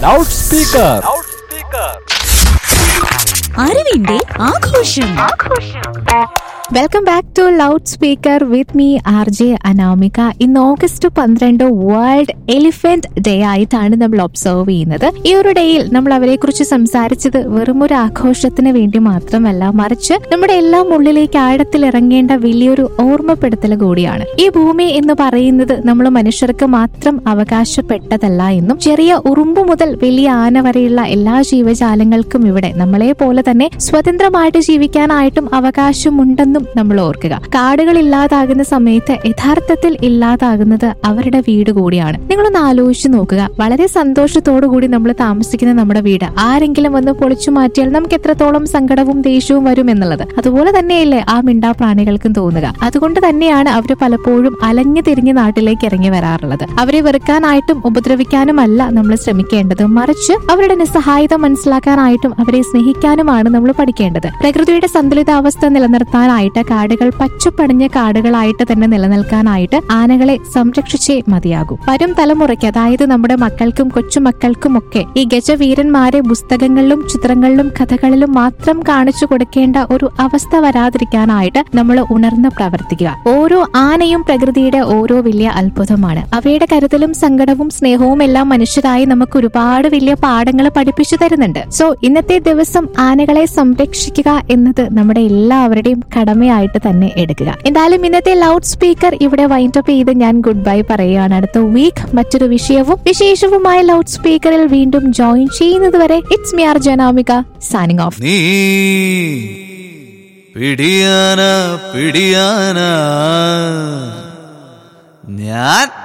loud speaker അറിവിന്റെ ആഘോഷം welcome back to loud speaker with me R J Anamika ഇന്ന് August പന്ത്രണ്ട് വേൾഡ് എലിഫന്റ് ഡേ ആയിട്ടാണ് നമ്മൾ ഒബ്സർവ് ചെയ്യുന്നത് ഈ ഒരു ഡേയിൽ നമ്മൾ അവരെ കുറിച്ച് സംസാരിച്ചത് വെറും ഒരു ആഘോഷത്തിന് വേണ്ടി മാത്രമല്ല മറിച്ച് നമ്മുടെ എല്ലാം ഉള്ളിലേക്ക് ആഴത്തിൽ ഇറങ്ങേണ്ട വലിയൊരു ഓർമ്മപ്പെടുത്തൽ കൂടിയാണ് ഈ ഭൂമി എന്ന് പറയുന്നത് നമ്മൾ മനുഷ്യർക്ക് മാത്രം അവകാശപ്പെട്ടതല്ല എന്നും ചെറിയ ഉറുമ്പ് മുതൽ വലിയ ആന വരെയുള്ള എല്ലാ ജീവജാലങ്ങൾക്കും ഇവിടെ നമ്മളെ പോലെ തന്നെ സ്വതന്ത്രമായിട്ട് ജീവിക്കാനായിട്ടും അവകാശമുണ്ടെന്നും നമ്മൾ ഓർക്കുക കാടുകൾ ഇല്ലാതാകുന്ന സമയത്ത് യഥാർത്ഥത്തിൽ ഇല്ലാതാകുന്നത് അവരുടെ വീട് കൂടിയാണ് നിങ്ങളൊന്ന് ആലോചിച്ച് നോക്കുക വളരെ സന്തോഷത്തോടു കൂടി നമ്മൾ താമസിക്കുന്ന നമ്മുടെ വീട് ആരെങ്കിലും വന്ന് പൊളിച്ചു മാറ്റിയാൽ നമുക്ക് എത്രത്തോളം സങ്കടവും ദേഷ്യവും വരും എന്നുള്ളത് അതുപോലെ തന്നെയല്ലേ ആ മിണ്ടാ പ്രാണികൾക്കും തോന്നുക അതുകൊണ്ട് തന്നെയാണ് അവർ പലപ്പോഴും അലഞ്ഞു തിരിഞ്ഞ് നാട്ടിലേക്ക് ഇറങ്ങി വരാറുള്ളത് അവരെ വെറുക്കാനായിട്ടും ഉപദ്രവിക്കാനുമല്ല നമ്മൾ ശ്രമിക്കേണ്ടത് മറിച്ച് അവരുടെ നിസ്സഹായത മനസ്സിലാക്കാനായിട്ടും അവരെ സ്നേഹിക്കാനുമാണ് നമ്മൾ പഠിക്കേണ്ടത് പ്രകൃതിയുടെ സന്തുലിതാവസ്ഥ നിലനിർത്താനായിട്ട് കാടുകൾ പച്ചപ്പടിഞ്ഞ കാടുകളായിട്ട് തന്നെ നിലനിൽക്കാനായിട്ട് ആനകളെ സംരക്ഷിച്ചേ മതിയാകൂ വരും തലമുറയ്ക്ക് അതായത് നമ്മുടെ മക്കൾക്കും കൊച്ചുമക്കൾക്കും ഒക്കെ ഈ ഗജവീരന്മാരെ പുസ്തകങ്ങളിലും ചിത്രങ്ങളിലും കഥകളിലും മാത്രം കാണിച്ചു കൊടുക്കേണ്ട ഒരു അവസ്ഥ വരാതിരിക്കാനായിട്ട് നമ്മൾ ഉണർന്ന് പ്രവർത്തിക്കുക ഓരോ ആനയും പ്രകൃതിയുടെ ഓരോ വലിയ അത്ഭുതമാണ് അവയുടെ കരുതലും സങ്കടവും സ്നേഹവും എല്ലാം മനുഷ്യരായി നമുക്ക് ഒരുപാട് വലിയ പാഠങ്ങൾ പഠിപ്പിച്ചു തരുന്നുണ്ട് സോ ഇന്നത്തെ ദിവസം ആനകളെ സംരക്ഷിക്കുക എന്നത് നമ്മുടെ എല്ലാവരുടെയും കടമയായിട്ട് തന്നെ എടുക്കുക എന്തായാലും ഇന്നത്തെ ലൗഡ് സ്പീക്കർ ഇവിടെ വൈൻഡപ്പ് ചെയ്ത് ഞാൻ ഗുഡ് ബൈ പറയുകയാണ് അടുത്ത വീക്ക് മറ്റൊരു വിഷയവും വിശേഷവുമായ ലൗഡ് സ്പീക്കറിൽ വീണ്ടും ജോയിൻ ചെയ്യുന്നത് വരെ it's me R Janamika signing off നീ പിടിയാന പിടിയാന ഞാൻ